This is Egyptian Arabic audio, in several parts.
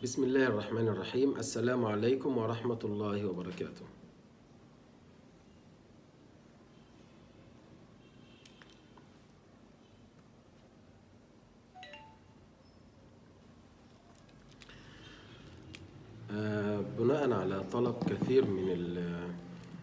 بسم الله الرحمن الرحيم السلام عليكم ورحمة الله وبركاته آه، بناء على طلب كثير من ال-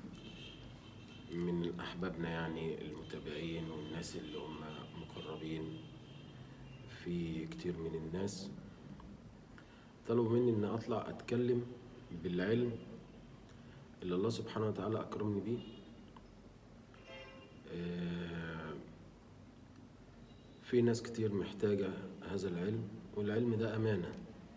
من أحبابنا يعني المتابعين والناس اللي هم مقربين في كتير من الناس طلبوا مني إن أطلع أتكلم بالعلم اللي الله سبحانه وتعالى أكرمني بيه آه، في ناس كتير محتاجة هذا العلم والعلم ده أمانة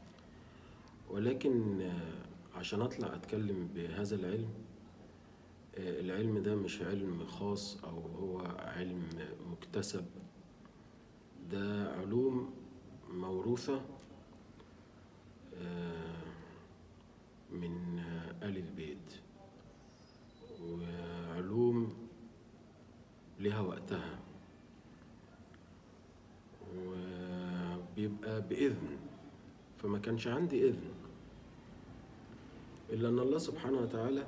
ولكن آه، عشان أطلع أتكلم بهذا العلم آه، العلم ده مش علم خاص أو هو علم مكتسب ده علوم موروثة آه، من آه، آل البيت وعلوم لها وقتها وبيبقى بإذن فما كانش عندي إذن إلا أن الله سبحانه وتعالى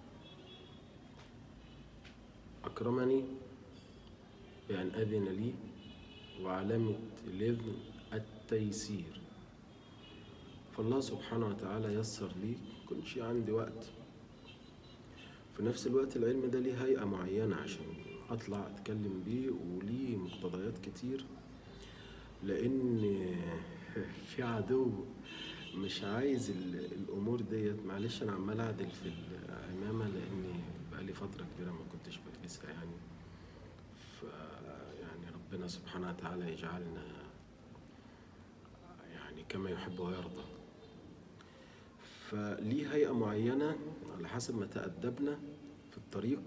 أكرمني بأن أذن لي وعلامة الإذن التيسير فالله سبحانه وتعالى يسر لي كنش عندي وقت في نفس الوقت العلم ده ليه هيئة معينة عشان أطلع أتكلم بيه وليه مقتضيات كتير لأن في عدو مش عايز ال- الأمور ديت معلش أنا عمال أعدل في العمامة لأني بقالي فترة كبيرة ما كنتش بلبسها يعني ف يعني ربنا سبحانه وتعالى يجعلنا يعني كما يحب ويرضى فليه هيئة معينة على حسب ما تأدبنا في الطريق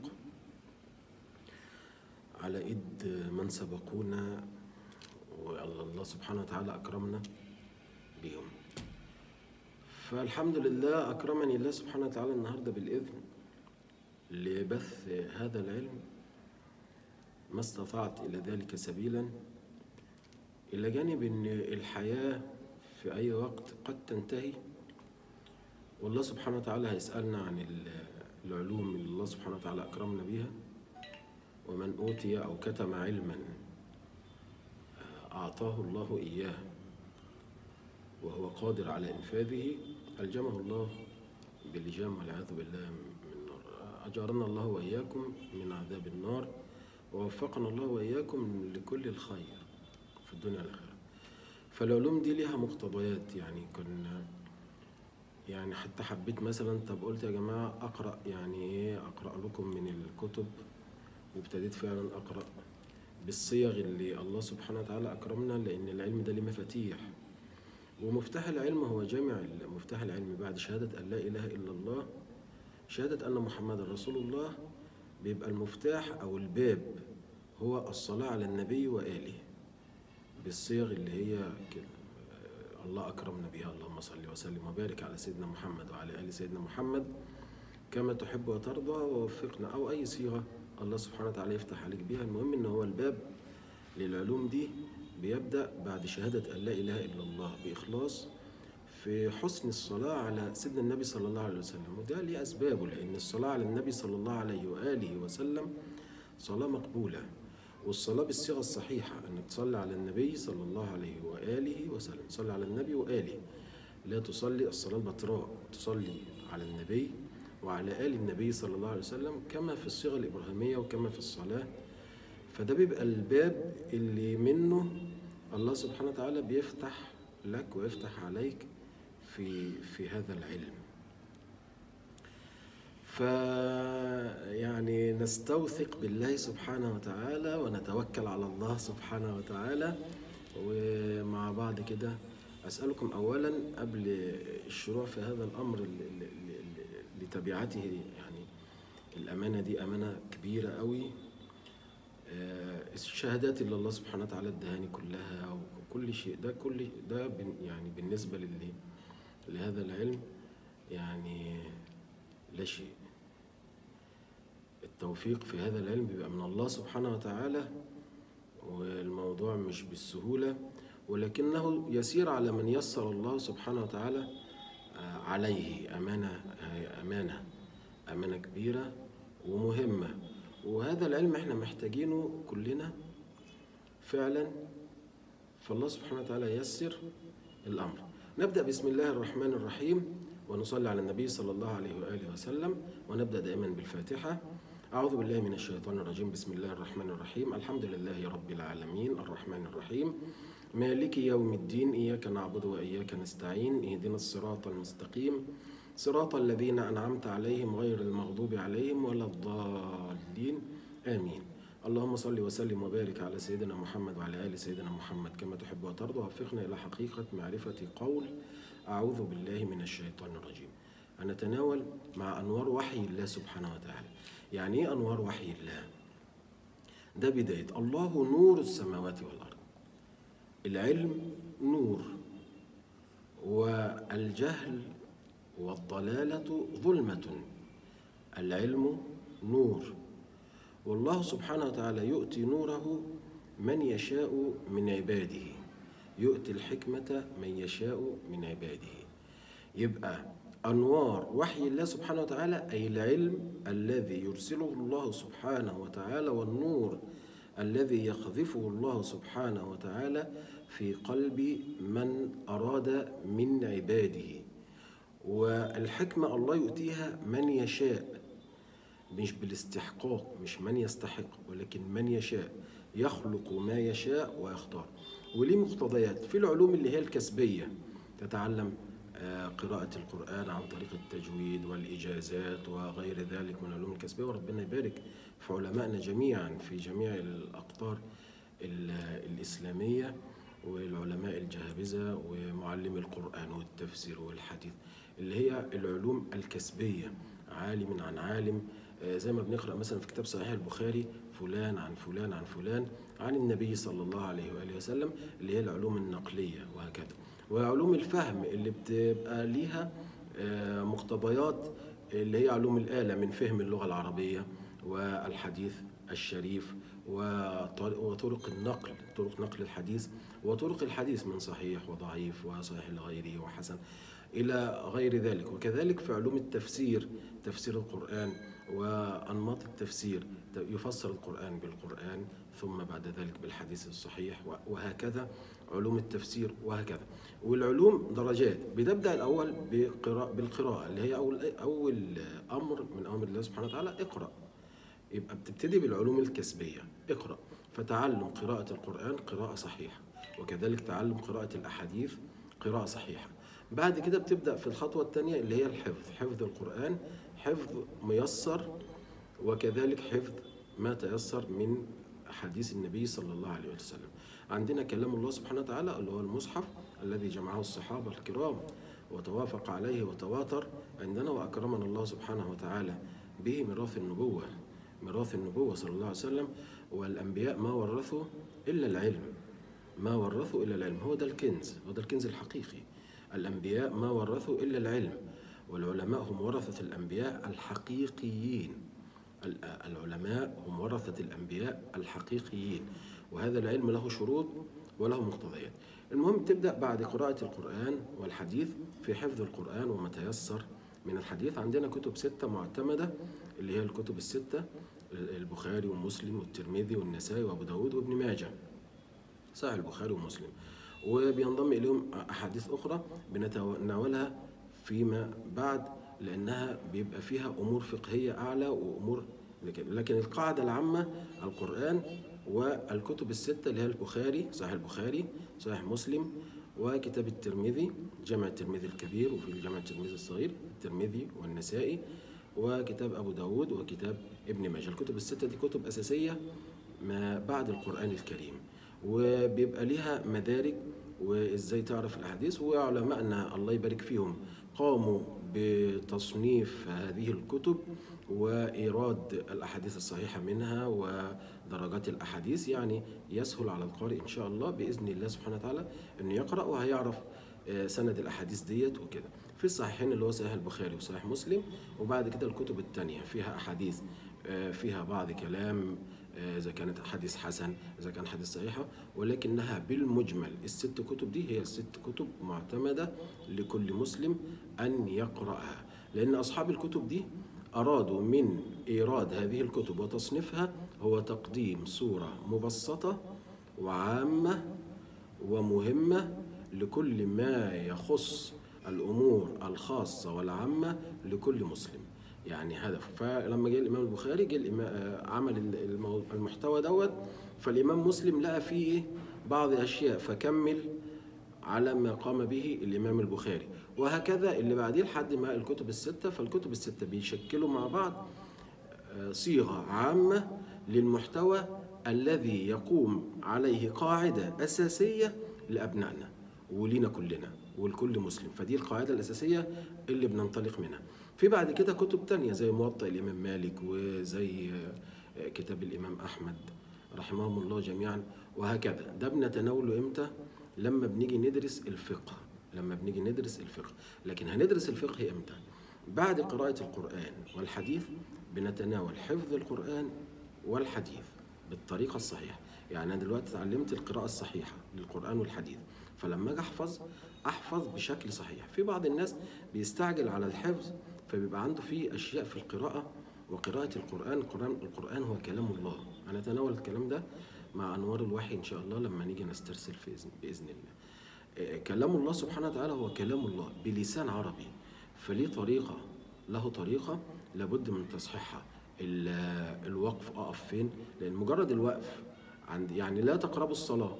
على إيد من سبقونا والله سبحانه وتعالى أكرمنا بهم فالحمد لله أكرمني الله سبحانه وتعالى النهاردة بالإذن لبث هذا العلم ما استطعت إلى ذلك سبيلا إلى جانب أن الحياة في أي وقت قد تنتهي والله سبحانه وتعالى هيسألنا عن ال- العلوم اللي الله سبحانه وتعالى أكرمنا بيها ومن أوتي أو كتم علما أعطاه الله إياه وهو قادر على إنفاذه ألجمه الله باللجام والعياذ بالله من النار أجارنا الله وإياكم من عذاب النار ووفقنا الله وإياكم لكل الخير في الدنيا والآخرة فالعلوم دي ليها مقتضيات يعني كنا يعني حتى حبيت مثلا طب قلت يا جماعة أقرأ يعني إيه أقرأ لكم من الكتب وابتديت فعلا أقرأ بالصيغ اللي الله سبحانه وتعالى أكرمنا لأن العلم ده ليه مفاتيح ومفتاح العلم هو جامع مفتاح العلم بعد شهادة أن لا إله إلا الله شهادة أن محمد رسول الله بيبقى المفتاح أو الباب هو الصلاة على النبي وآله بالصيغ اللي هي كده آه، الله أكرمنا بها اللهم صل وسلم وبارك على سيدنا محمد وعلى آل سيدنا محمد كما تحب وترضى ووفقنا أو أي صيغة الله سبحانه وتعالى يفتح عليك بيها المهم إن هو الباب للعلوم دي بيبدأ بعد شهادة أن لا إله إلا الله بإخلاص في حسن الصلاة على سيدنا النبي صلى الله عليه وسلم وده ليه أسبابه لأن الصلاة على النبي صلى الله عليه وآله وسلم صلاة مقبولة والصلاة بالصيغة الصحيحة أنك تصلي على النبي صلى الله عليه وآله وسلم تصلي على النبي وآله لا تصلي الصلاة البتراء تصلي على النبي وعلى آل النبي صلى الله عليه وسلم كما في الصيغة الإبراهيمية وكما في الصلاة فده بيبقى الباب اللي منه الله سبحانه وتعالى بيفتح لك ويفتح عليك في في هذا العلم ف يعني نستوثق بالله سبحانه وتعالى ونتوكل على الله سبحانه وتعالى ومع بعض كده أسألكم أولا قبل الشروع في هذا الأمر ل- ل- ل- لتبعته يعني الأمانة دي أمانة كبيرة قوي آه، الشهادات اللي الله سبحانه وتعالى ادهاني كلها وكل شيء ده كل ده بن- يعني بالنسبة للي لهذا العلم يعني لا شيء التوفيق في هذا العلم بيبقى من الله سبحانه وتعالى والموضوع مش بالسهولة ولكنه يسير على من يسر الله سبحانه وتعالى آه، عليه أمانة هي أمانة أمانة كبيرة ومهمة وهذا العلم احنا محتاجينه كلنا فعلا فالله سبحانه وتعالى يسر الأمر نبدأ بسم الله الرحمن الرحيم ونصلي على النبي صلى الله عليه وآله وسلم ونبدأ دائما بالفاتحة أعوذ بالله من الشيطان الرجيم بسم الله الرحمن الرحيم الحمد لله رب العالمين الرحمن الرحيم مالك يوم الدين إياك نعبد وإياك نستعين اهدنا الصراط المستقيم صراط الذين أنعمت عليهم غير المغضوب عليهم ولا الضالين آمين اللهم صل وسلم وبارك على سيدنا محمد وعلى آل سيدنا محمد كما تحب وترضى وفقنا إلى حقيقة معرفة قول أعوذ بالله من الشيطان الرجيم هنتناول مع أنوار وحي الله سبحانه وتعالى يعني إيه أنوار وحي الله؟ ده بداية الله نور السماوات والأرض العلم نور والجهل والضلالة ظلمة العلم نور والله سبحانه وتعالى يؤتي نوره من يشاء من عباده يؤتي الحكمة من يشاء من عباده يبقى أنوار وحي الله سبحانه وتعالى أي العلم الذي يرسله الله سبحانه وتعالى والنور الذي يقذفه الله سبحانه وتعالى في قلب من أراد من عباده والحكمة الله يؤتيها من يشاء مش بالاستحقاق مش من يستحق ولكن من يشاء يخلق ما يشاء ويختار وليه مقتضيات في العلوم اللي هي الكسبية تتعلم آه، قراءة القرآن عن طريق التجويد والإجازات وغير ذلك من العلوم الكسبية وربنا يبارك في علمائنا جميعا في جميع الأقطار ال- الإسلامية والعلماء الجهابذة ومعلمي القرآن والتفسير والحديث اللي هي العلوم الكسبية عالم عن عالم آه، زي ما بنقرأ مثلا في كتاب صحيح البخاري فلان عن فلان عن فلان عن النبي صلى الله عليه وآله وسلم اللي هي العلوم النقلية وهكذا وعلوم الفهم اللي بتبقى ليها آه، مقتضيات اللي هي علوم الآلة من فهم اللغة العربية والحديث الشريف وطر- وطرق النقل طرق نقل الحديث وطرق الحديث من صحيح وضعيف وصحيح لغيره وحسن إلى غير ذلك وكذلك في علوم التفسير تفسير القرآن وأنماط التفسير يفسر القرآن بالقرآن ثم بعد ذلك بالحديث الصحيح وهكذا علوم التفسير وهكذا والعلوم درجات بتبدأ الأول بقراءة بالقراءة اللي هي أول أول أمر من أوامر الله سبحانه وتعالى اقرأ يبقى بتبتدي بالعلوم الكسبية اقرأ فتعلم قراءة القرآن قراءة صحيحة وكذلك تعلم قراءة الأحاديث قراءة صحيحة بعد كده بتبدأ في الخطوة الثانية اللي هي الحفظ حفظ القرآن حفظ ميسر وكذلك حفظ ما تيسر من حديث النبي صلى الله عليه وسلم عندنا كلام الله سبحانه وتعالى اللي هو المصحف الذي جمعه الصحابة الكرام وتوافق عليه وتواتر عندنا وأكرمنا الله سبحانه وتعالى به ميراث النبوة ميراث النبوة صلى الله عليه وسلم والأنبياء ما ورثوا إلا العلم ما ورثوا إلا العلم هو ده الكنز هو ده الكنز الحقيقي الأنبياء ما ورثوا إلا العلم والعلماء هم ورثة الأنبياء الحقيقيين ال- العلماء هم ورثة الأنبياء الحقيقيين وهذا العلم له شروط وله مقتضيات المهم تبدأ بعد قراءة القرآن والحديث في حفظ القرآن وما تيسر من الحديث عندنا كتب ستة معتمدة اللي هي الكتب الستة البخاري ومسلم والترمذي والنسائي وأبو داود وابن ماجه صحيح البخاري ومسلم وبينضم إليهم أحاديث أخرى بنتناولها فيما بعد لأنها بيبقى فيها أمور فقهية أعلى وأمور لكن, لكن القاعدة العامة القرآن والكتب الستة اللي هي البخاري صحيح البخاري صحيح مسلم وكتاب الترمذي جامع الترمذي الكبير وفي الجامع الترمذي الصغير الترمذي والنسائي وكتاب أبو داود وكتاب ابن ماجه الكتب الستة دي كتب أساسية ما بعد القرآن الكريم وبيبقى ليها مدارج وازاي تعرف الاحاديث وعلمائنا الله يبارك فيهم قاموا بتصنيف هذه الكتب وايراد الاحاديث الصحيحه منها ودرجات الاحاديث يعني يسهل على القارئ ان شاء الله باذن الله سبحانه وتعالى انه يقرا وهيعرف آه، سند الاحاديث ديت وكده في الصحيحين اللي هو صحيح البخاري وصحيح مسلم وبعد كده الكتب الثانيه فيها احاديث آه، فيها بعض كلام آه، إذا كانت حديث حسن إذا كان حديث صحيحة ولكنها بالمجمل الست كتب دي هي الست كتب معتمدة لكل مسلم أن يقرأها لأن أصحاب الكتب دي أرادوا من إيراد هذه الكتب وتصنيفها هو تقديم صورة مبسطة وعامة ومهمة لكل ما يخص الأمور الخاصة والعامة لكل مسلم يعني هدف فلما جه الإمام البخاري جه الإمام آه، عمل المو- المحتوى دوت فالإمام مسلم لقى فيه إيه؟ بعض أشياء فكمل على ما قام به الإمام البخاري وهكذا اللي بعديه لحد ما الكتب الستة فالكتب الستة بيشكلوا مع بعض آه، صيغة عامة للمحتوى الذي يقوم عليه قاعدة أساسية لأبنائنا ولينا كلنا ولكل مسلم فدي القاعدة الأساسية اللي بننطلق منها في بعد كده كتب تانية زي موطأ الإمام مالك وزي آه، كتاب الإمام أحمد رحمهم الله جميعا وهكذا ده بنتناوله إمتى لما بنيجي ندرس الفقه لما بنيجي ندرس الفقه لكن هندرس الفقه إمتى بعد قراءة القرآن والحديث بنتناول حفظ القرآن والحديث بالطريقة الصحيحة يعني أنا دلوقتي اتعلمت القراءة الصحيحة للقرآن والحديث فلما أجي أحفظ أحفظ بشكل صحيح في بعض الناس بيستعجل على الحفظ فبيبقى عنده فيه أشياء في القراءة وقراءة القرآن القرآن القرآن هو كلام الله هنتناول الكلام ده مع أنوار الوحي إن شاء الله لما نيجي نسترسل في إذن بإذن الله آه، كلام الله سبحانه وتعالى هو كلام الله بلسان عربي فليه طريقة له طريقة لابد من تصحيحها ال- الوقف أقف فين لأن مجرد الوقف عند يعني لا تقربوا الصلاة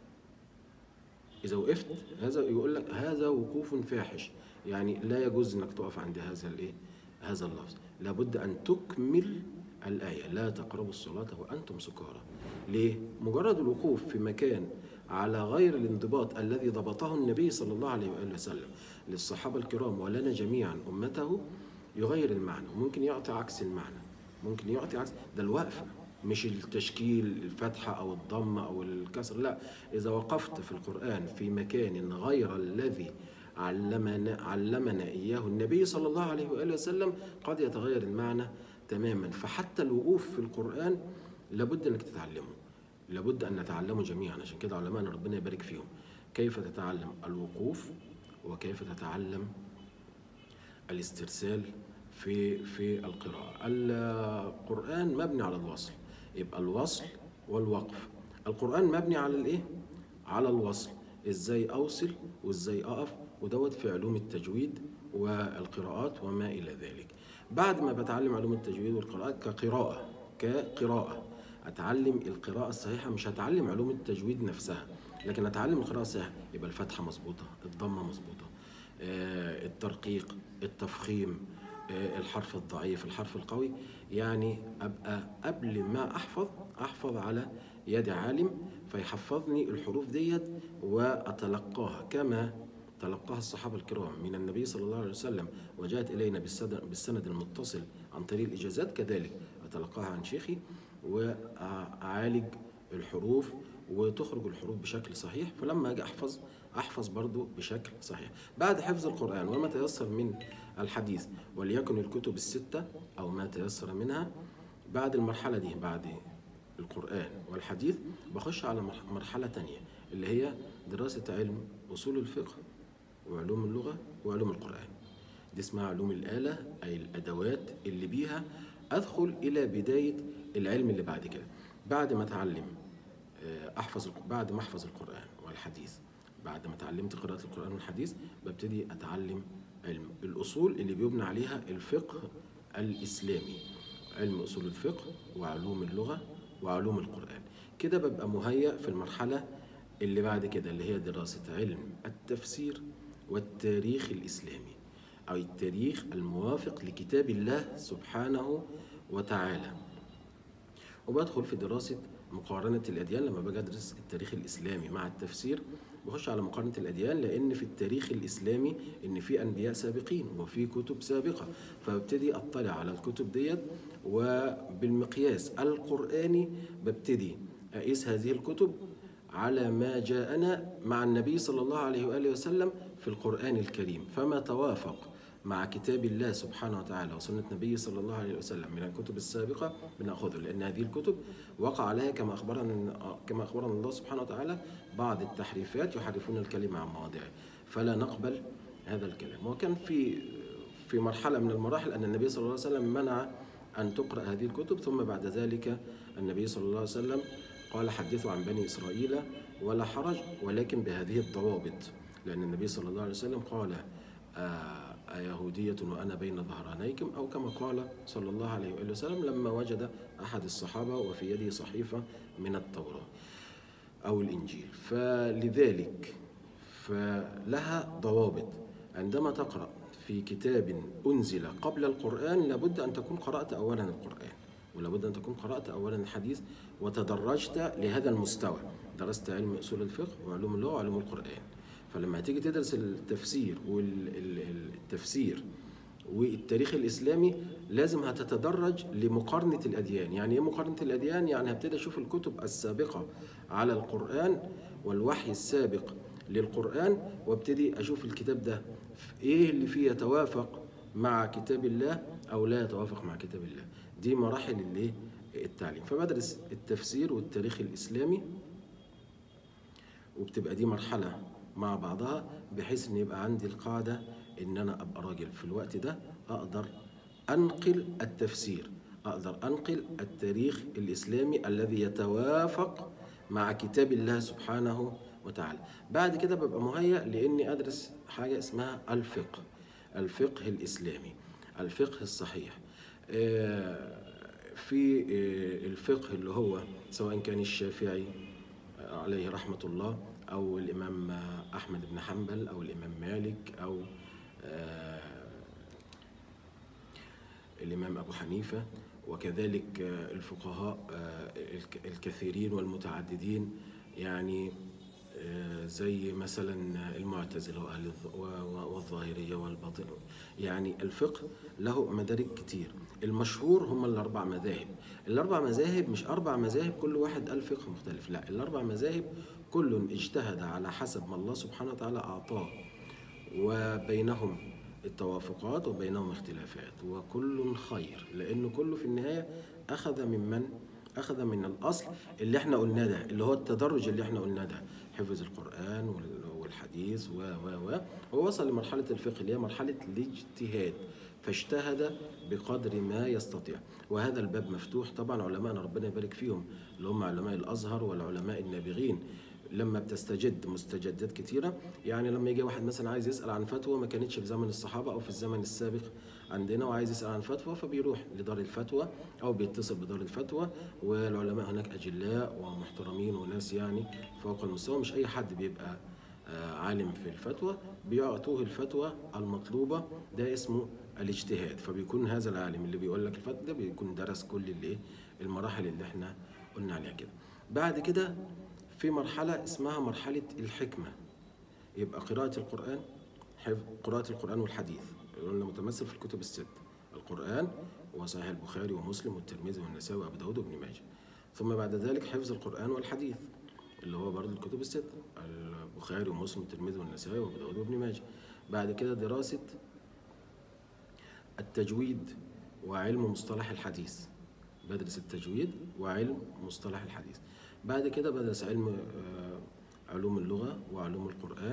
إذا وقفت هذا يقول لك هذا وقوف فاحش يعني لا يجوز إنك تقف عند هذا الإيه هذا اللفظ لابد أن تكمل الآية لا تقربوا الصلاة وأنتم سكارى ليه؟ مجرد الوقوف في مكان على غير الانضباط الذي ضبطه النبي صلى الله عليه وآله وسلم للصحابة الكرام ولنا جميعا أمته يغير المعنى وممكن يعطي عكس المعنى ممكن يعطي عكس ده الوقفة مش التشكيل الفتحة أو الضمة أو الكسر لا إذا وقفت في القرآن في مكان غير الذي علمنا علمنا إياه النبي صلى الله عليه وآله وسلم قد يتغير المعنى تماما فحتى الوقوف في القرآن لابد أنك تتعلمه لابد أن نتعلمه جميعا عشان كده علماءنا ربنا يبارك فيهم كيف تتعلم الوقوف وكيف تتعلم الاسترسال في في القراءة القرآن مبني على الوصل يبقى الوصل والوقف القرآن مبني على الايه على الوصل ازاي اوصل وازاي اقف ودوت في علوم التجويد والقراءات وما الى ذلك بعد ما بتعلم علوم التجويد والقراءات كقراءة كقراءة اتعلم القراءة الصحيحة مش هتعلم علوم التجويد نفسها لكن اتعلم القراءة الصحيحة يبقى الفتحة مظبوطة الضمة مظبوطة آه، الترقيق التفخيم آه، الحرف الضعيف الحرف القوي يعني ابقى قبل ما احفظ احفظ على يد عالم فيحفظني الحروف ديت واتلقاها كما تلقاها الصحابه الكرام من النبي صلى الله عليه وسلم وجاءت الينا بالسند بالسند المتصل عن طريق الاجازات كذلك اتلقاها عن شيخي واعالج الحروف وتخرج الحروف بشكل صحيح فلما اجي احفظ احفظ برضو بشكل صحيح بعد حفظ القران وما تيسر من الحديث وليكن الكتب السته او ما تيسر منها بعد المرحله دي بعد القران والحديث بخش على مرح- مرحله تانية اللي هي دراسه علم اصول الفقه وعلوم اللغه وعلوم القران دي اسمها علوم الآلة أي الأدوات اللي بيها أدخل إلى بداية العلم اللي بعد كده بعد ما أتعلم آه، أحفظ الق- بعد ما أحفظ القرآن والحديث بعد ما اتعلمت قراءة القرآن والحديث ببتدي أتعلم علم الأصول اللي بيبنى عليها الفقه الإسلامي علم أصول الفقه وعلوم اللغة وعلوم القرآن كده ببقى مهيأ في المرحلة اللي بعد كده اللي هي دراسة علم التفسير والتاريخ الإسلامي أو التاريخ الموافق لكتاب الله سبحانه وتعالى وبدخل في دراسة مقارنة الأديان لما باجي أدرس التاريخ الإسلامي مع التفسير بخش على مقارنة الأديان لأن في التاريخ الإسلامي إن في أنبياء سابقين وفي كتب سابقة فببتدي أطلع على الكتب ديت وبالمقياس القرآني ببتدي أقيس هذه الكتب على ما جاءنا مع النبي صلى الله عليه وآله وسلم في القرآن الكريم فما توافق مع كتاب الله سبحانه وتعالى وسنة نبيه صلى الله عليه وسلم من الكتب السابقة بنأخذه لأن هذه الكتب وقع عليها كما أخبرنا كما أخبرنا الله سبحانه وتعالى بعض التحريفات يحرفون الكلمة عن مواضعه فلا نقبل هذا الكلام وكان في في مرحلة من المراحل أن النبي صلى الله عليه وسلم منع أن تقرأ هذه الكتب ثم بعد ذلك النبي صلى الله عليه وسلم قال حدثوا عن بني إسرائيل ولا حرج ولكن بهذه الضوابط لأن النبي صلى الله عليه وسلم قال آه أيهودية وأنا بين ظهرانيكم أو كما قال صلى الله عليه وآله وسلم لما وجد أحد الصحابة وفي يده صحيفة من التوراة أو الإنجيل فلذلك فلها ضوابط عندما تقرأ في كتاب أنزل قبل القرآن لابد أن تكون قرأت أولا القرآن ولابد أن تكون قرأت أولا الحديث وتدرجت لهذا المستوى درست علم أصول الفقه وعلوم اللغة وعلوم القرآن فلما تيجي تدرس التفسير والتفسير والتاريخ الإسلامي لازم هتتدرج لمقارنة الأديان يعني إيه مقارنة الأديان؟ يعني هبتدي أشوف الكتب السابقة على القرآن والوحي السابق للقرآن وابتدي أشوف الكتاب ده إيه اللي فيه يتوافق مع كتاب الله أو لا يتوافق مع كتاب الله دي مراحل اللي التعليم فبدرس التفسير والتاريخ الإسلامي وبتبقى دي مرحلة مع بعضها بحيث ان يبقى عندي القاعدة ان انا ابقى راجل في الوقت ده اقدر انقل التفسير اقدر انقل التاريخ الاسلامي الذي يتوافق مع كتاب الله سبحانه وتعالى بعد كده ببقى مهيأ لاني ادرس حاجة اسمها الفقه الفقه الاسلامي الفقه الصحيح في الفقه اللي هو سواء كان الشافعي عليه رحمة الله أو الإمام أحمد بن حنبل أو الإمام مالك أو الإمام أبو حنيفة وكذلك الفقهاء الكثيرين والمتعددين يعني زي مثلا المعتزلة وأهل والظاهرية والباطن يعني الفقه له مدارك كتير المشهور هم الأربع مذاهب الأربع مذاهب مش أربع مذاهب كل واحد قال فقه مختلف لا الأربع مذاهب كل اجتهد على حسب ما الله سبحانه وتعالى أعطاه وبينهم التوافقات وبينهم اختلافات وكل خير لأن كله في النهاية أخذ ممن أخذ من الأصل اللي احنا قلناه ده اللي هو التدرج اللي احنا قلناه ده حفظ القرآن والحديث و و و ووصل لمرحلة الفقه اللي هي مرحلة الاجتهاد فاجتهد بقدر ما يستطيع وهذا الباب مفتوح طبعا علماءنا ربنا يبارك فيهم اللي هم علماء الأزهر والعلماء النابغين لما بتستجد مستجدات كتيرة يعني لما يجي واحد مثلا عايز يسأل عن فتوى ما كانتش في زمن الصحابة أو في الزمن السابق عندنا وعايز يسأل عن فتوى فبيروح لدار الفتوى أو بيتصل بدار الفتوى والعلماء هناك أجلاء ومحترمين وناس يعني فوق المستوى مش أي حد بيبقى عالم في الفتوى بيعطوه الفتوى المطلوبة ده اسمه الاجتهاد فبيكون هذا العالم اللي بيقول لك الفتوى ده بيكون درس كل الايه المراحل اللي احنا قلنا عليها كده بعد كده في مرحلة اسمها مرحلة الحكمة يبقى قراءة القرآن قراءة القرآن والحديث قلنا متمثل في الكتب الست القرآن وصحيح البخاري ومسلم والترمذي والنسائي وأبو داود وابن ماجه ثم بعد ذلك حفظ القرآن والحديث اللي هو برضه الكتب الست البخاري ومسلم والترمذي والنسائي وأبو داود وابن ماجه بعد كده دراسة التجويد وعلم مصطلح الحديث بدرس التجويد وعلم مصطلح الحديث بعد كده بدرس علم علوم اللغة وعلوم القرآن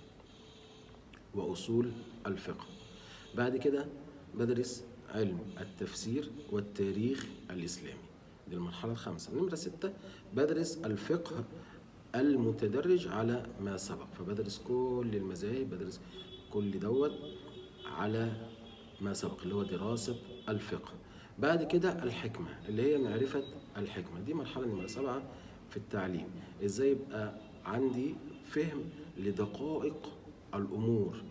وأصول الفقه بعد كده بدرس علم التفسير والتاريخ الإسلامي دي المرحلة الخامسة نمرة ستة بدرس الفقه المتدرج على ما سبق فبدرس كل المذاهب بدرس كل دوت على ما سبق اللي هو دراسة الفقه بعد كده الحكمة اللي هي معرفة الحكمة دي مرحلة نمرة سبعة في التعليم ازاي يبقى عندي فهم لدقائق الامور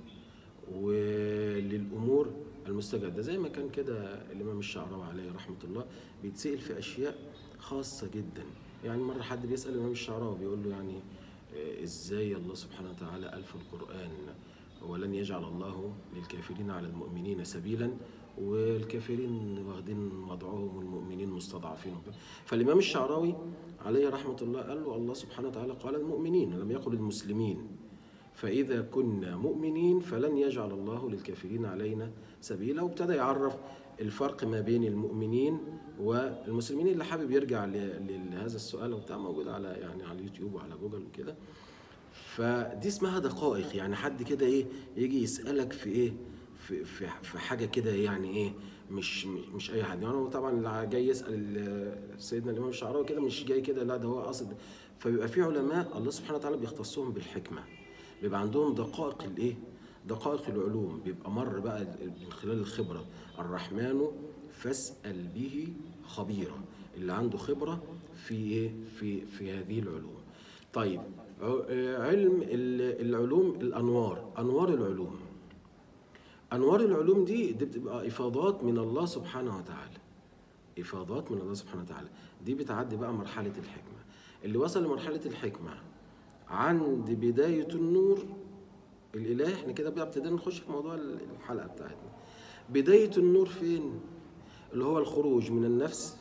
وللامور المستجدة زي ما كان كده الامام الشعراوي عليه رحمة الله بيتسأل في اشياء خاصة جدا يعني مرة حد بيسأل الامام الشعراوي بيقول له يعني ازاي الله سبحانه وتعالى الف القرآن ولن يجعل الله للكافرين على المؤمنين سبيلا والكافرين واخدين وضعهم والمؤمنين مستضعفين فالإمام الشعراوي عليه رحمة الله قال له الله سبحانه وتعالى قال المؤمنين لم يقل المسلمين فإذا كنا مؤمنين فلن يجعل الله للكافرين علينا سبيلا وابتدى يعرف الفرق ما بين المؤمنين والمسلمين اللي حابب يرجع ل- لهذا السؤال وبتاع موجود على يعني على اليوتيوب وعلى جوجل وكده فدي اسمها دقائق يعني حد كده ايه يجي يسألك في ايه في في, في حاجه كده يعني ايه مش مش اي حد يعني هو طبعا اللي جاي يسال ال- سيدنا الامام الشعراوي كده مش جاي كده لا ده هو قاصد فبيبقى في علماء الله سبحانه وتعالى بيختصهم بالحكمه بيبقى عندهم دقائق الايه دقائق العلوم بيبقى مر بقى من خلال الخبره الرحمن فاسال به خبيرا اللي عنده خبره في ايه في في هذه العلوم طيب ع- علم ال- العلوم الانوار انوار العلوم انوار العلوم دي دي بتبقى افاضات من الله سبحانه وتعالى افاضات من الله سبحانه وتعالى دي بتعدي بقى مرحله الحكمه اللي وصل لمرحله الحكمه عند بدايه النور الالهي احنا كده بقى ابتدينا نخش في موضوع الحلقه بتاعتنا بدايه النور فين اللي هو الخروج من النفس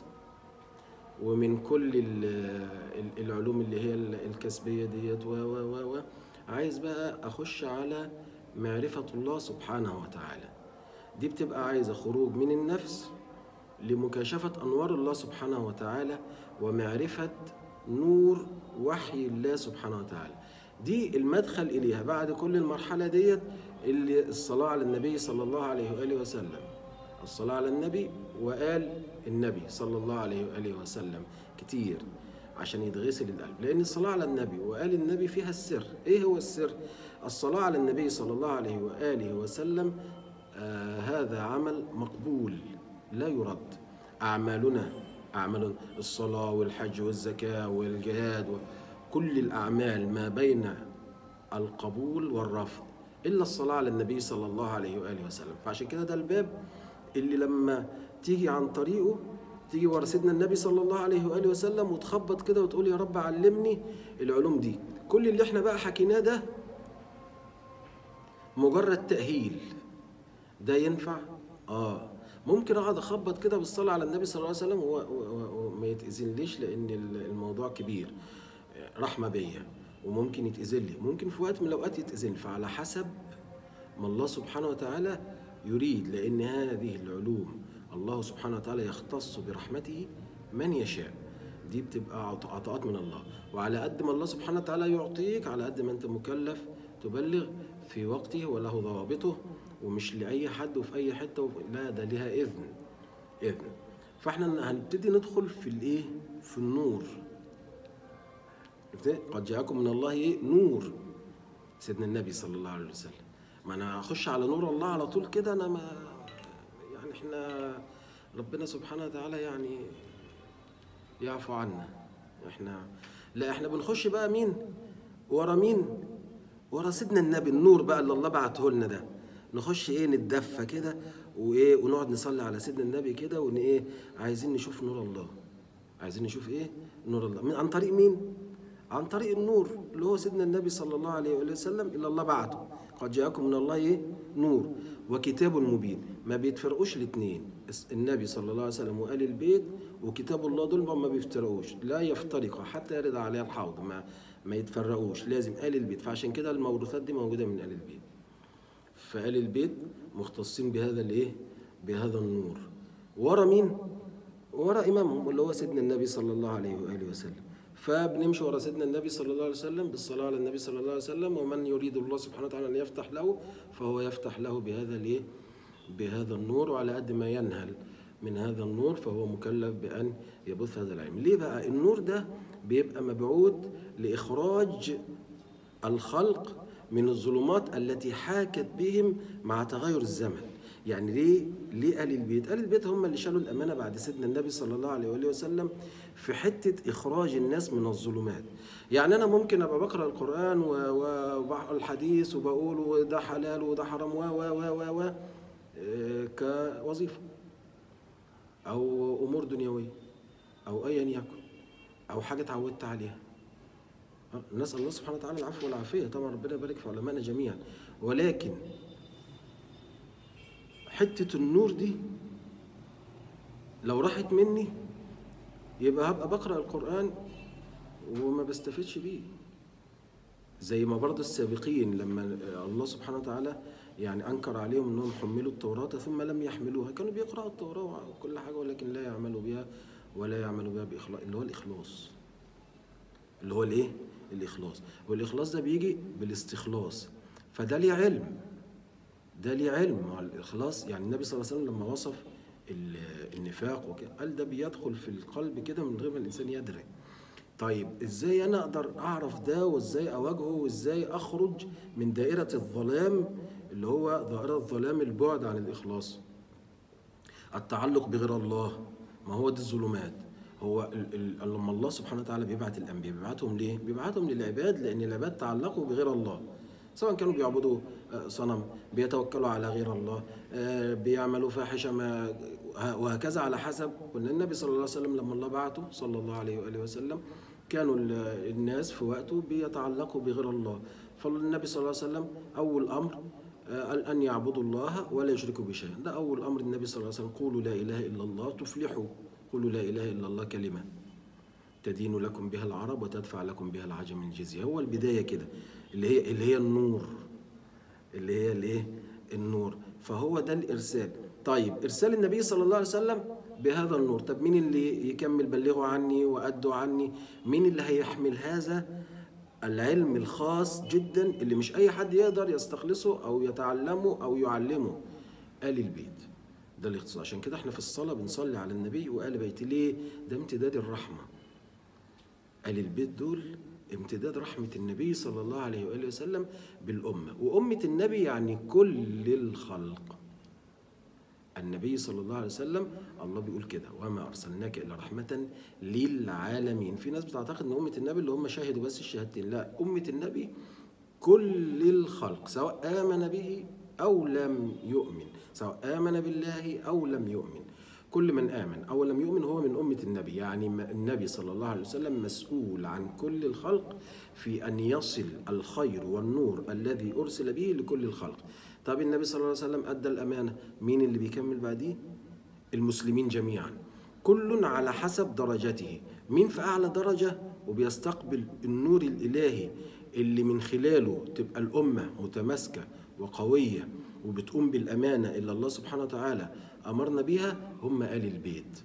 ومن كل ال- ال- العلوم اللي هي ال- الكسبيه ديت و و و و عايز بقى اخش على معرفه الله سبحانه وتعالى دي بتبقى عايزه خروج من النفس لمكاشفه انوار الله سبحانه وتعالى ومعرفه نور وحي الله سبحانه وتعالى دي المدخل اليها بعد كل المرحله ديت اللي الصلاه على النبي صلى الله عليه واله وسلم الصلاة على النبي وقال النبي صلى الله عليه وآله وسلم كتير عشان يتغسل القلب لأن الصلاة على النبي وقال النبي فيها السر إيه هو السر؟ الصلاة على النبي صلى الله عليه وآله وسلم آه هذا عمل مقبول لا يرد أعمالنا أعمال الصلاة والحج والزكاة والجهاد وكل الأعمال ما بين القبول والرفض الا الصلاه على النبي صلى الله عليه واله وسلم فعشان كده ده الباب اللي لما تيجي عن طريقه تيجي ورا سيدنا النبي صلى الله عليه واله وسلم وتخبط كده وتقول يا رب علمني العلوم دي كل اللي احنا بقى حكيناه ده مجرد تاهيل ده ينفع اه ممكن اقعد اخبط كده بالصلاه على النبي صلى الله عليه وسلم و- و- و- وما يتاذنليش لان ال- الموضوع كبير رحمه بيا وممكن يتأذن لي ممكن في وقت من الأوقات يتأذن فعلى حسب ما الله سبحانه وتعالى يريد لأن هذه العلوم الله سبحانه وتعالى يختص برحمته من يشاء دي بتبقى عط- عطاءات من الله وعلى قد ما الله سبحانه وتعالى يعطيك على قد ما أنت مكلف تبلغ في وقته وله ضوابطه ومش لأي حد وفي أي حتة وفي لا ده ليها إذن إذن فاحنا هنبتدي ندخل في الإيه؟ في النور شفت قد جاءكم من الله ايه نور سيدنا النبي صلى الله عليه وسلم ما انا اخش على نور الله على طول كده انا ما يعني احنا ربنا سبحانه وتعالى يعني يعفو عنا احنا لا احنا بنخش بقى مين ورا مين ورا سيدنا النبي النور بقى اللي الله بعته لنا ده نخش ايه نتدفى كده وايه ونقعد نصلي على سيدنا النبي كده ون ايه عايزين نشوف نور الله عايزين نشوف ايه نور الله من عن طريق مين عن طريق النور اللي هو سيدنا النبي صلى الله عليه وآله وسلم إلا الله بعته قد جاءكم من الله إيه؟ نور وكتاب مبين ما بيتفرقوش الاثنين النبي صلى الله عليه وسلم وآل البيت وكتاب الله دول ما بيفترقوش لا يفترقا حتى يرد عليها الحوض ما ما يتفرقوش لازم آل البيت فعشان كده الموروثات دي موجودة من آل البيت فآل البيت مختصين بهذا الايه بهذا النور ورا مين ورا إمامهم اللي هو سيدنا النبي صلى الله عليه وآله وسلم فبنمشي ورا سيدنا النبي صلى الله عليه وسلم بالصلاة على النبي صلى الله عليه وسلم ومن يريد الله سبحانه وتعالى أن يفتح له فهو يفتح له بهذا الايه بهذا النور وعلى قد ما ينهل من هذا النور فهو مكلف بأن يبث هذا العلم ليه بقى النور ده بيبقى مبعوث لإخراج الخلق من الظلمات التي حاكت بهم مع تغير الزمن يعني ليه ليه آل البيت آل البيت هم اللي شالوا الأمانة بعد سيدنا النبي صلى الله عليه وآله وسلم في حتة إخراج الناس من الظلمات يعني أنا ممكن أبقى بقرأ القرآن والحديث وبقول وده حلال وده حرام و و و و و آه، كوظيفة أو أمور دنيوية أو أيا يكن أو حاجة اتعودت عليها نسأل الله سبحانه وتعالى العفو والعافية طبعا ربنا يبارك في علمائنا جميعا ولكن حتة النور دي لو راحت مني يبقى هبقى بقرأ القرآن وما بستفدش بيه زي ما برضه السابقين لما الله سبحانه وتعالى يعني انكر عليهم انهم حملوا التوراه ثم لم يحملوها كانوا بيقراوا التوراه وكل حاجه ولكن لا يعملوا بها ولا يعملوا بها باخلاص اللي هو الاخلاص اللي هو الايه الاخلاص والاخلاص ده بيجي بالاستخلاص فده ليه علم ده ليه علم مع الاخلاص يعني النبي صلى الله عليه وسلم لما وصف ال- النفاق وكده قال ده بيدخل في القلب كده من غير ما الانسان يدري طيب ازاي انا اقدر اعرف ده وازاي اواجهه وازاي اخرج من دائره الظلام اللي هو دائره الظلام البعد عن الاخلاص التعلق بغير الله ما هو دي الظلمات هو ال- ال- لما الله سبحانه وتعالى بيبعت الانبياء بيبعتهم ليه؟ بيبعتهم للعباد لان العباد تعلقوا بغير الله سواء كانوا بيعبدوا آه، صنم بيتوكلوا على غير الله آه، بيعملوا فاحشه ما وهكذا على حسب وان النبي صلى الله عليه وسلم لما الله بعته صلى الله عليه واله وسلم كانوا ال- الناس في وقته بيتعلقوا بغير الله فالنبي صلى الله عليه وسلم اول امر آه، قال أن يعبدوا الله ولا يشركوا بشيء ده أول أمر النبي صلى الله عليه وسلم قولوا لا إله إلا الله تفلحوا قولوا لا إله إلا الله كلمة تدين لكم بها العرب وتدفع لكم بها العجم الجزية هو البداية كده اللي هي اللي هي النور اللي هي الايه النور فهو ده الإرسال طيب إرسال النبي صلى الله عليه وسلم بهذا النور طب مين اللي يكمل بلغوا عني وأدوا عني مين اللي هيحمل هذا العلم الخاص جدا اللي مش اي حد يقدر يستخلصه او يتعلمه او يعلمه آل البيت ده الاختصار عشان كده احنا في الصلاة بنصلي على النبي وآل بيت ليه ده امتداد الرحمة آل البيت دول امتداد رحمة النبي صلى الله عليه وآله وسلم بالأمة وأمة النبي يعني كل الخلق النبي صلى الله عليه وسلم الله بيقول كده وما ارسلناك الا رحمه للعالمين في ناس بتعتقد ان امه النبي اللي هم شاهدوا بس الشهادتين لا امه النبي كل الخلق سواء امن به او لم يؤمن سواء امن بالله او لم يؤمن كل من امن او لم يؤمن هو من امه النبي يعني النبي صلى الله عليه وسلم مسؤول عن كل الخلق في ان يصل الخير والنور الذي ارسل به لكل الخلق طب النبي صلى الله عليه وسلم ادى الامانه مين اللي بيكمل بعديه المسلمين جميعا كل على حسب درجته مين في اعلى درجه وبيستقبل النور الالهي اللي من خلاله تبقى الامه متماسكه وقويه وبتقوم بالامانه اللي الله سبحانه وتعالى امرنا بيها هم ال البيت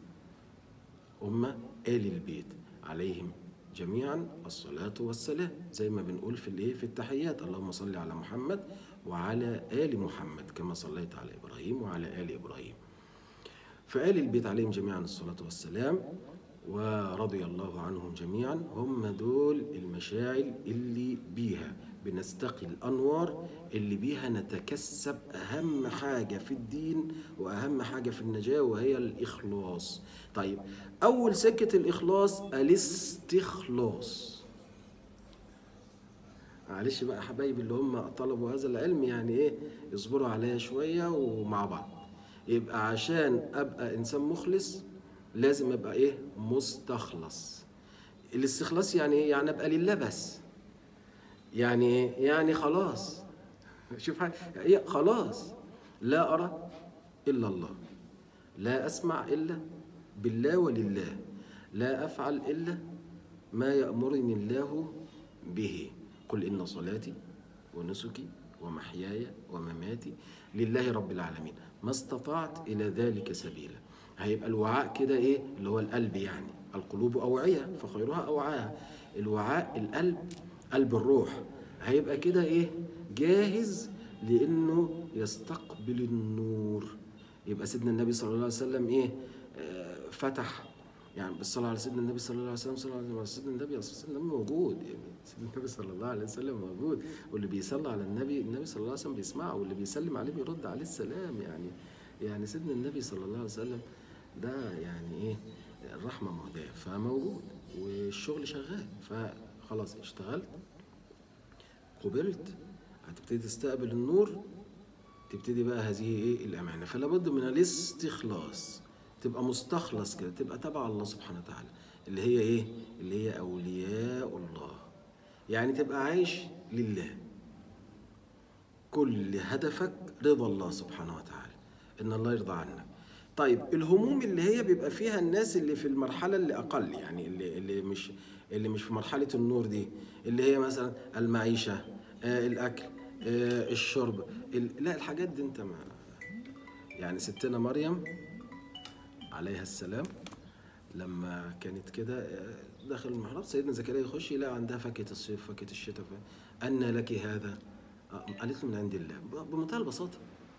هم ال البيت عليهم جميعا الصلاة والسلام زي ما بنقول في الايه في التحيات اللهم صل على محمد وعلى آل محمد كما صليت على إبراهيم وعلى آل إبراهيم فآل البيت عليهم جميعا الصلاة والسلام ورضي الله عنهم جميعا هم دول المشاعل اللي بيها بنستقي الأنوار اللي بيها نتكسب أهم حاجة في الدين وأهم حاجة في النجاة وهي الإخلاص طيب أول سكة الإخلاص الاستخلاص معلش بقى حبايبي اللي هم طلبوا هذا العلم يعني ايه يصبروا عليا شويه ومع بعض يبقى عشان ابقى انسان مخلص لازم ابقى ايه مستخلص الاستخلاص يعني ايه يعني ابقى لله بس يعني ايه يعني خلاص شوف حاجة. هي خلاص لا ارى الا الله لا اسمع الا بالله ولله لا افعل الا ما يامرني الله به قل إن صلاتي ونسكي ومحياي ومماتي لله رب العالمين ما استطعت إلى ذلك سبيلا هيبقى الوعاء كده إيه اللي هو القلب يعني القلوب أوعية فخيرها أوعاها الوعاء القلب قلب الروح هيبقى كده إيه جاهز لأنه يستقبل النور يبقى سيدنا النبي صلى الله عليه وسلم إيه آه فتح يعني بالصلاة على سيدنا النبي صلى الله عليه وسلم صلى الله على سيدنا النبي أصل سيدنا النبي موجود يعني سيدنا النبي صلى الله عليه وسلم موجود واللي بيصلي على النبي النبي صلى الله عليه وسلم بيسمعه واللي بيسلم عليه بيرد عليه السلام يعني يعني سيدنا النبي صلى الله عليه وسلم ده يعني ايه الرحمة مهداة فموجود والشغل شغال فخلاص اشتغلت قبلت هتبتدي تستقبل النور تبتدي بقى هذه ايه الامانه فلا بد من الاستخلاص تبقى مستخلص كده تبقى تبع الله سبحانه وتعالى اللي هي ايه اللي هي اولياء الله يعني تبقى عايش لله كل هدفك رضا الله سبحانه وتعالى ان الله يرضى عنك طيب الهموم اللي هي بيبقى فيها الناس اللي في المرحله اللي اقل يعني اللي اللي مش اللي مش في مرحله النور دي اللي هي مثلا المعيشه آه الاكل آه الشرب ال- لا الحاجات دي انت ما يعني ستنا مريم عليها السلام لما كانت كده آه، داخل المحراب سيدنا زكريا يخش يلاقي عندها فاكهه الصيف فاكهه الشتاء ف- أن لك هذا آه، قالت له من عند الله ب- بمنتهى البساطه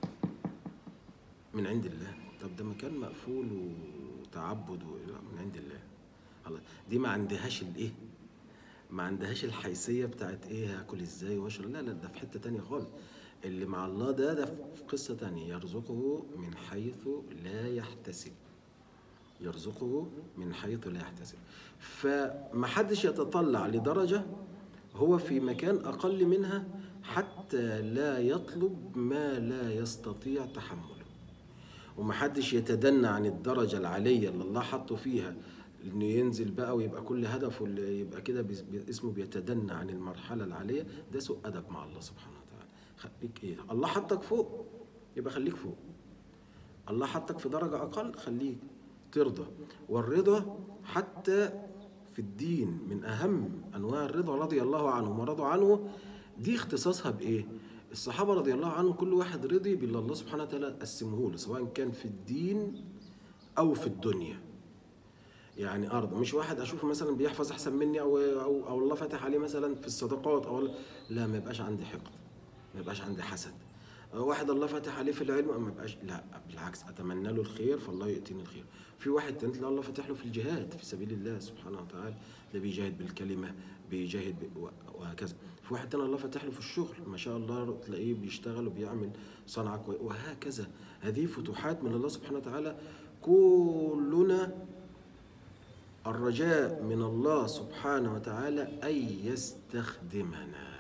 من عند الله طب ده مكان مقفول وتعبد و... لا، من عند الله خلاص دي ما عندهاش الايه ما عندهاش الحيثيه بتاعت ايه هاكل ازاي واشرب لا لا ده في حته تانية خالص اللي مع الله ده ده في قصه تانية يرزقه من حيث لا يحتسب يرزقه من حيث لا يحتسب فمحدش يتطلع لدرجة هو في مكان أقل منها حتى لا يطلب ما لا يستطيع تحمله ومحدش يتدنى عن الدرجة العالية اللي الله حطه فيها انه ينزل بقى ويبقى كل هدفه اللي يبقى كده بيس- بي- اسمه بيتدنى عن المرحلة العالية ده سوء أدب مع الله سبحانه وتعالى خليك ايه الله حطك فوق يبقى خليك فوق الله حطك في درجة أقل خليك ترضى والرضا حتى في الدين من أهم أنواع الرضا رضي الله عنهم ورضوا عنه دي اختصاصها بإيه؟ الصحابة رضي الله عنهم كل واحد رضي بالله الله سبحانه وتعالى قسمه له سواء كان في الدين أو في الدنيا يعني أرض مش واحد أشوفه مثلا بيحفظ أحسن مني أو أو, أو الله فاتح عليه مثلا في الصدقات أو لا ما يبقاش عندي حقد ما يبقاش عندي حسد واحد الله فتح عليه في العلم ما يبقاش لا بالعكس اتمنى له الخير فالله ياتيني الخير في واحد تاني تلاقي الله فتح له في الجهاد في سبيل الله سبحانه وتعالى ده بيجاهد بالكلمه بيجاهد ب... و- وهكذا في واحد تاني الله فتح له في الشغل ما شاء الله تلاقيه بيشتغل وبيعمل صنعه كويسه وهكذا هذه فتوحات من الله سبحانه وتعالى كلنا الرجاء من الله سبحانه وتعالى ان يستخدمنا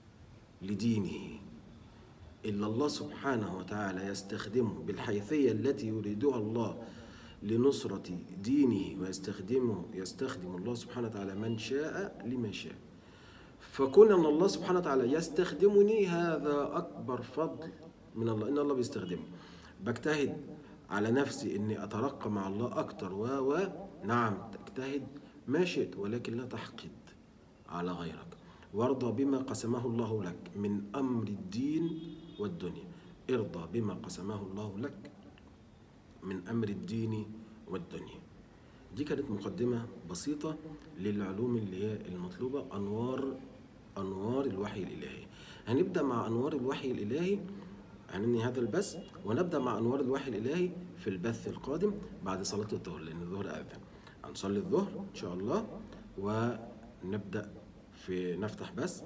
لدينه إلا الله سبحانه وتعالى يستخدمه بالحيثية التي يريدها الله لنصرة دينه ويستخدمه يستخدم الله سبحانه وتعالى من شاء لما شاء فكون أن الله سبحانه وتعالى يستخدمني هذا أكبر فضل من الله إن الله بيستخدمه بجتهد على نفسي إني أترقى مع الله أكتر و و نعم تجتهد ما شئت ولكن لا تحقد على غيرك وارضى بما قسمه الله لك من امر الدين والدنيا ارضى بما قسمه الله لك من امر الدين والدنيا دي كانت مقدمه بسيطه للعلوم اللي هي المطلوبه انوار انوار الوحي الالهي هنبدا مع انوار الوحي الالهي هننهي هذا البث ونبدا مع انوار الوحي الالهي في البث القادم بعد صلاه الظهر لان الظهر اذن هنصلي الظهر ان شاء الله ونبدا في نفتح بث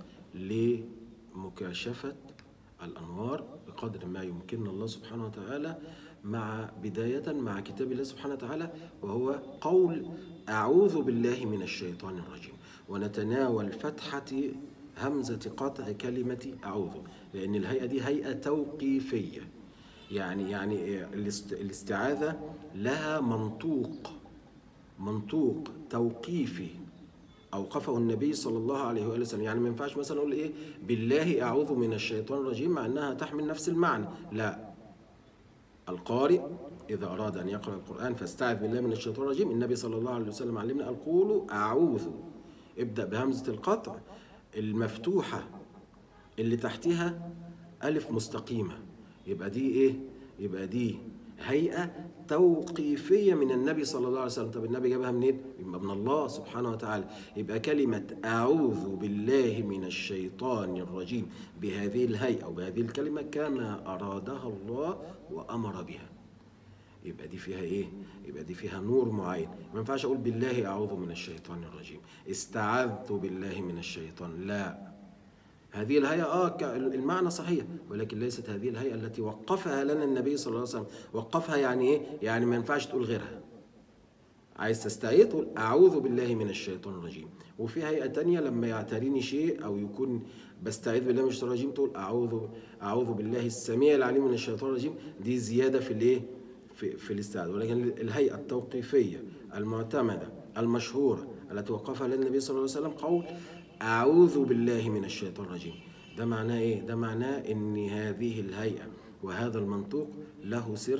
لمكاشفه الانوار بقدر ما يمكننا الله سبحانه وتعالى مع بدايه مع كتاب الله سبحانه وتعالى وهو قول اعوذ بالله من الشيطان الرجيم ونتناول فتحه همزه قطع كلمه اعوذ لان الهيئه دي هيئه توقيفيه يعني يعني الاست- الاستعاذه لها منطوق منطوق توقيفي اوقفه النبي صلى الله عليه واله وسلم يعني ما ينفعش مثلا اقول ايه بالله اعوذ من الشيطان الرجيم مع انها تحمل نفس المعنى لا القارئ اذا اراد ان يقرا القران فاستعذ بالله من الشيطان الرجيم النبي صلى الله عليه وسلم علمنا قال قولوا اعوذ ابدا بهمزه القطع المفتوحه اللي تحتها ألف مستقيمة يبقى دي إيه؟ يبقى دي هيئة توقيفية من النبي صلى الله عليه وسلم طب النبي جابها منين؟ يبقى من الله سبحانه وتعالى يبقى كلمة أعوذ بالله من الشيطان الرجيم بهذه الهيئة وبهذه الكلمة كما أرادها الله وأمر بها يبقى دي فيها ايه؟ يبقى دي فيها نور معين، ما ينفعش اقول بالله اعوذ من الشيطان الرجيم، استعذت بالله من الشيطان، لا هذه الهيئة اه ك- المعنى صحيح ولكن ليست هذه الهيئة التي وقفها لنا النبي صلى الله عليه وسلم، وقفها يعني ايه؟ يعني ما ينفعش تقول غيرها. عايز تستعيذ تقول أعوذ بالله من الشيطان الرجيم وفي هيئة تانية لما يعتريني شيء أو يكون بستعيذ بالله من الشيطان الرجيم تقول أعوذ أعوذ بالله السميع العليم من الشيطان الرجيم دي زيادة في الإيه؟ في, في الاستعاذة ولكن الهيئة التوقيفية المعتمدة المشهورة التي وقفها لنا النبي صلى الله عليه وسلم قول أعوذ بالله من الشيطان الرجيم ده معناه إيه؟ ده معناه إن هذه الهيئة وهذا المنطوق له سر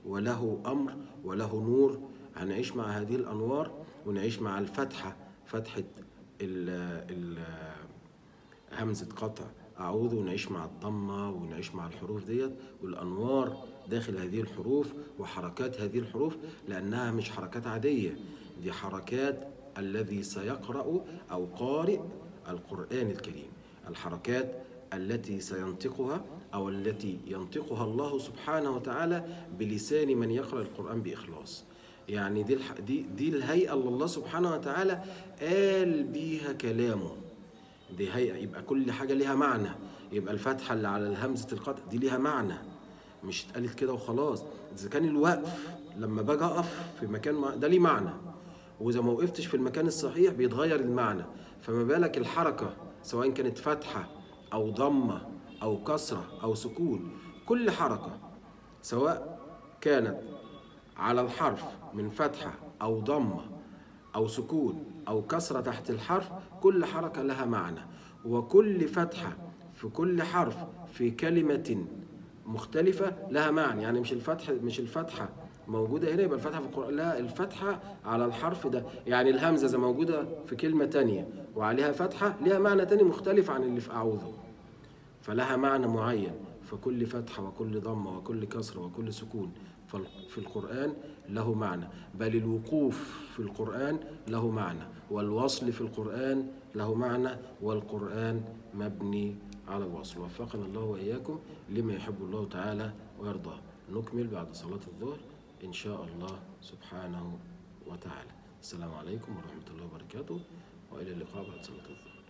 وله أمر وله نور هنعيش مع هذه الأنوار ونعيش مع الفتحة فتحة ال ال همزة قطع أعوذ ونعيش مع الضمة ونعيش مع الحروف ديت والأنوار داخل هذه الحروف وحركات هذه الحروف لأنها مش حركات عادية دي حركات الذي سيقرأ أو قارئ القرآن الكريم الحركات التي سينطقها أو التي ينطقها الله سبحانه وتعالى بلسان من يقرأ القرآن بإخلاص يعني دي الح... دي دي الهيئة اللي الله سبحانه وتعالى قال بيها كلامه دي هيئة يبقى كل حاجة ليها معنى يبقى الفتحة اللي على الهمزة القطع دي ليها معنى مش اتقالت كده وخلاص إذا كان الوقف لما باجي أقف في مكان ما ده ليه معنى وإذا ما وقفتش في المكان الصحيح بيتغير المعنى فما بالك الحركة سواء كانت فتحة أو ضمة أو كسرة أو سكون كل حركة سواء كانت على الحرف من فتحة أو ضمة أو سكون أو كسرة تحت الحرف كل حركة لها معنى وكل فتحة في كل حرف في كلمة مختلفة لها معنى يعني مش الفتحة مش الفتحة موجودة هنا يبقى الفتحة في القرآن لا الفتحة على الحرف ده يعني الهمزة إذا موجودة في كلمة تانية وعليها فتحة ليها معنى تاني مختلف عن اللي في أعوذه فلها معنى معين فكل فتحة وكل ضمة وكل كسرة وكل سكون في القرآن له معنى بل الوقوف في القرآن له معنى والوصل في القرآن له معنى والقرآن مبني على الوصل وفقنا الله وإياكم لما يحب الله تعالى ويرضاه نكمل بعد صلاة الظهر إن شاء الله سبحانه وتعالى السلام عليكم ورحمة الله وبركاته وإلى اللقاء بعد صلاة الظهر